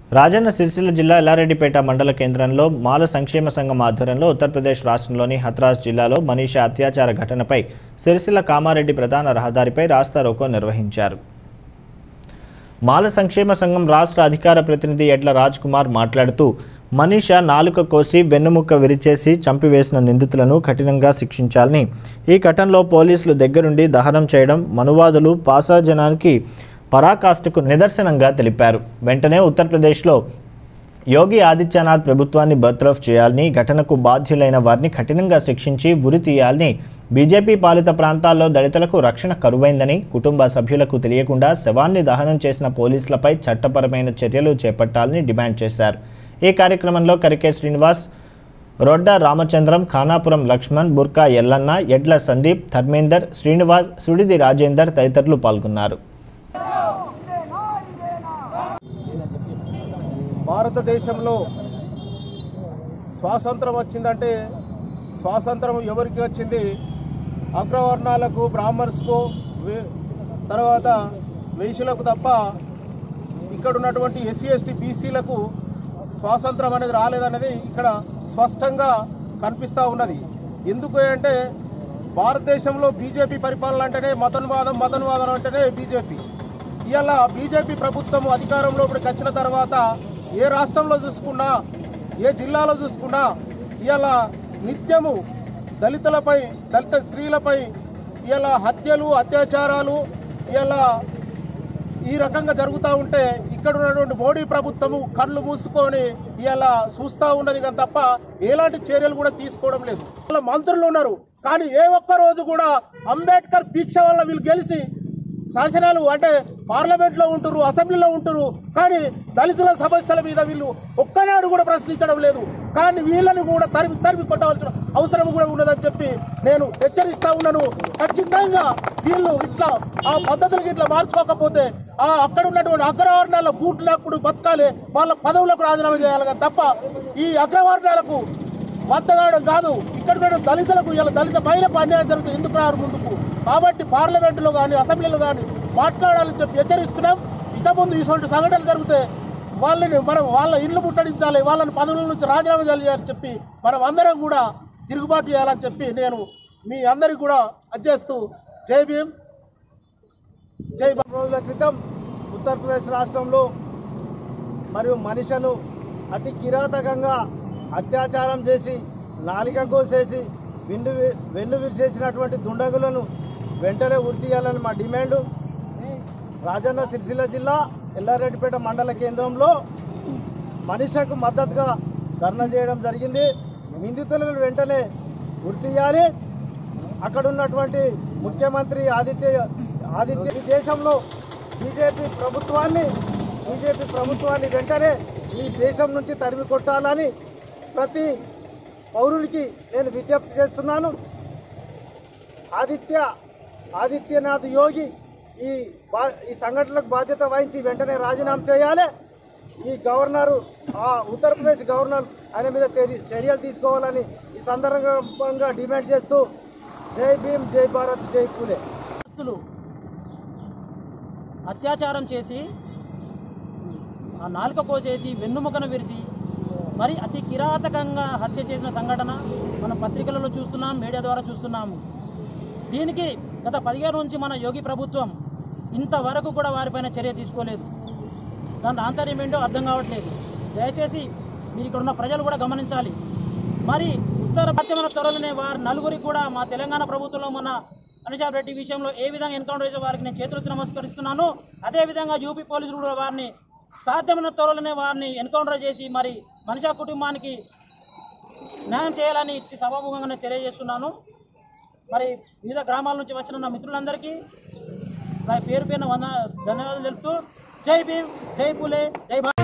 రాజన్న సిరిసిల్ల జిల్లా ఎల్లారెడ్డిపేట మండల కేంద్రంలో మాల సంక్షేమ సంఘం ఆధ్వర్యంలో ఉత్తరప్రదేశ్ రాష్ట్రంలోని హత్రాస్ జిల్లాలో మనీషా అత్యాచార ఘటనపై సిరిసిల్ల కామారెడ్డి ప్రధాన రహదారిపై రాస్తా రోకో నిర్వహించారు మాల సంక్షేమ సంఘం రాష్ట్ర అధికార ప్రతినిధి ఎడ్ల రాజ్ కుమార్ మాట్లాడుతూ మనీషా నాలుక కోసి వెన్నుముక్క విరిచేసి చంపివేసిన నిందితులను కఠినంగా శిక్షించాలని ఈ ఘటనలో పోలీసులు దగ్గరుండి దహనం చేయడం మనువాదులు పాసాజనానికి పరాకాష్ఠకు నిదర్శనంగా తెలిపారు వెంటనే ఉత్తరప్రదేశ్లో యోగి ఆదిత్యనాథ్ ప్రభుత్వాన్ని బర్త్రఫ్ చేయాలని ఘటనకు బాధ్యులైన వారిని కఠినంగా శిక్షించి ఉరి తీయాలని బీజేపీ పాలిత ప్రాంతాల్లో దళితులకు రక్షణ కరువైందని కుటుంబ సభ్యులకు తెలియకుండా శవాన్ని దహనం చేసిన పోలీసులపై చట్టపరమైన చర్యలు చేపట్టాలని డిమాండ్ చేశారు ఈ కార్యక్రమంలో కరికే శ్రీనివాస్ రొడ్డ రామచంద్రం ఖానాపురం లక్ష్మణ్ బుర్కా ఎల్లన్న ఎడ్ల సందీప్ ధర్మేందర్ శ్రీనివాస్ సుడిది రాజేందర్ తదితరులు పాల్గొన్నారు భారతదేశంలో స్వాతంత్రం వచ్చిందంటే స్వాతంత్రం ఎవరికి వచ్చింది అగ్రవర్ణాలకు బ్రాహ్మణ్స్కు వే- తర్వాత వైశ్యులకు తప్ప ఇక్కడ ఉన్నటువంటి ఎస్సీ ఎస్టీ బీసీలకు స్వాతంత్రం అనేది రాలేదనేది ఇక్కడ స్పష్టంగా కనిపిస్తూ ఉన్నది ఎందుకు అంటే భారతదేశంలో బీజేపీ పరిపాలన అంటేనే మతన్వాదం మతన్వాదం అంటేనే బీజేపీ ఇవాళ బీజేపీ ప్రభుత్వం అధికారంలో ఇప్పటికి వచ్చిన తర్వాత ఏ రాష్ట్రంలో చూసుకున్నా ఏ జిల్లాలో చూసుకున్నా ఇవాళ నిత్యము దళితులపై దళిత స్త్రీలపై ఇవాళ హత్యలు అత్యాచారాలు ఇవాళ ఈ రకంగా జరుగుతూ ఉంటే ఇక్కడ ఉన్నటువంటి మోడీ ప్రభుత్వము కళ్ళు మూసుకొని ఇలా చూస్తూ ఉన్నది కానీ తప్ప ఎలాంటి చర్యలు కూడా తీసుకోవడం లేదు వాళ్ళ మంత్రులు ఉన్నారు కానీ ఏ ఒక్క రోజు కూడా అంబేద్కర్ దీక్ష వల్ల వీళ్ళు గెలిచి శాసనాలు అంటే పార్లమెంట్లో ఉంటురు అసెంబ్లీలో ఉంటురు కానీ దళితుల సమస్యల మీద వీళ్ళు ఒక్కనాడు కూడా ప్రశ్నించడం లేదు కానీ వీళ్ళని కూడా తరిమి తరిమి కొట్టవలసిన అవసరం కూడా ఉన్నదని చెప్పి నేను హెచ్చరిస్తా ఉన్నాను ఖచ్చితంగా వీళ్ళు ఇట్లా ఆ పద్ధతులకి ఇట్లా మార్చుకోకపోతే ఆ అక్కడ ఉన్నటువంటి అగ్రవర్ణాల బూట్లప్పుడు బతకాలి వాళ్ళ పదవులకు రాజీనామా చేయాలి కానీ తప్ప ఈ అగ్రవర్ణాలకు వద్దగాడం కాదు ఇక్కడ ఉన్న దళితులకు ఇలా దళిత మహిళకు అన్యాయం జరుగుతుంది ఎందుకు రారు ముందుకు కాబట్టి పార్లమెంటులో కానీ అసెంబ్లీలో కానీ మాట్లాడాలని చెప్పి హెచ్చరిస్తున్నాం ఇక ముందు ఇటువంటి సంఘటనలు జరిగితే వాళ్ళని మనం వాళ్ళ ఇల్లు ముట్టడించాలి వాళ్ళని పదవుల నుంచి రాజీనామా చేయాలని చెప్పి మనం అందరం కూడా తిరుగుబాటు చేయాలని చెప్పి నేను మీ అందరికి కూడా అధ్యస్తూ జై భీమ్ జై భీమ్. రోజుల క్రితం ఉత్తరప్రదేశ్ రాష్ట్రంలో మరియు మనిషను అతి కిరాతకంగా అత్యాచారం చేసి నాలిక కోసేసి వెన్ను వి- వెన్ను విరిచేసినటువంటి దుండగులను వెంటనే ఉరితీయాలని మా డిమాండు రాజన్న సిరిసిల్ల జిల్లా ఎల్లారెడ్డిపేట మండల కేంద్రంలో మనిషకు మద్దతుగా ధర్నా చేయడం జరిగింది నిందితులను వెంటనే గుర్తియాలి అక్కడ ఉన్నటువంటి ముఖ్యమంత్రి ఆదిత్య ఆదిత్య ఈ దేశంలో బీజేపీ ప్రభుత్వాన్ని బీజేపీ ప్రభుత్వాన్ని వెంటనే ఈ దేశం నుంచి తరిమి కొట్టాలని ప్రతి పౌరునికి నేను విజ్ఞప్తి చేస్తున్నాను ఆదిత్య ఆదిత్యనాథ్ యోగి ఈ బా ఈ సంఘటనలకు బాధ్యత వహించి వెంటనే రాజీనామా చేయాలి ఈ గవర్నరు ఆ ఉత్తరప్రదేశ్ గవర్నర్ ఆయన మీద తెరి- చర్యలు తీసుకోవాలని ఈ సందర్భంగా డిమాండ్ చేస్తూ జై భీమ్ జై భారత్ జై పూలే ఆస్తులు అత్యాచారం చేసి ఆ నాలుక కోసేసి వెన్నుముకను విరిసి మరి అతి కిరాతకంగా హత్య చేసిన సంఘటన మన పత్రికలలో చూస్తున్నాం మీడియా ద్వారా చూస్తున్నాము దీనికి గత పదిహేను నుంచి మన యోగి ప్రభుత్వం ఇంతవరకు కూడా వారిపైన చర్య తీసుకోలేదు దాని ఆంతర్యం ఏంటో అర్థం కావట్లేదు దయచేసి మీరు ఇక్కడ ఉన్న ప్రజలు కూడా గమనించాలి మరి ఉత్తర పశ్చిమ త్వరలోనే వారు నలుగురికి కూడా మా తెలంగాణ ప్రభుత్వంలో మన అనిషాబ్ రెడ్డి విషయంలో ఏ విధంగా ఎన్కౌంటర్ చేసే వారికి నేను చేతులెత్తి నమస్కరిస్తున్నాను అదేవిధంగా యూపీ పోలీసులు కూడా వారిని సాధ్యమైన త్వరలోనే వారిని ఎన్కౌంటర్ చేసి మరి మనిషా కుటుంబానికి న్యాయం చేయాలని ఇట్టి సభాముఖంగా నేను తెలియజేస్తున్నాను మరి వివిధ గ్రామాల నుంచి వచ్చిన నా మిత్రులందరికీ నా పేరు పేరున వంద ధన్యవాదాలు తెలుపుతూ జై భీమ్ జై పూలే జై భారత్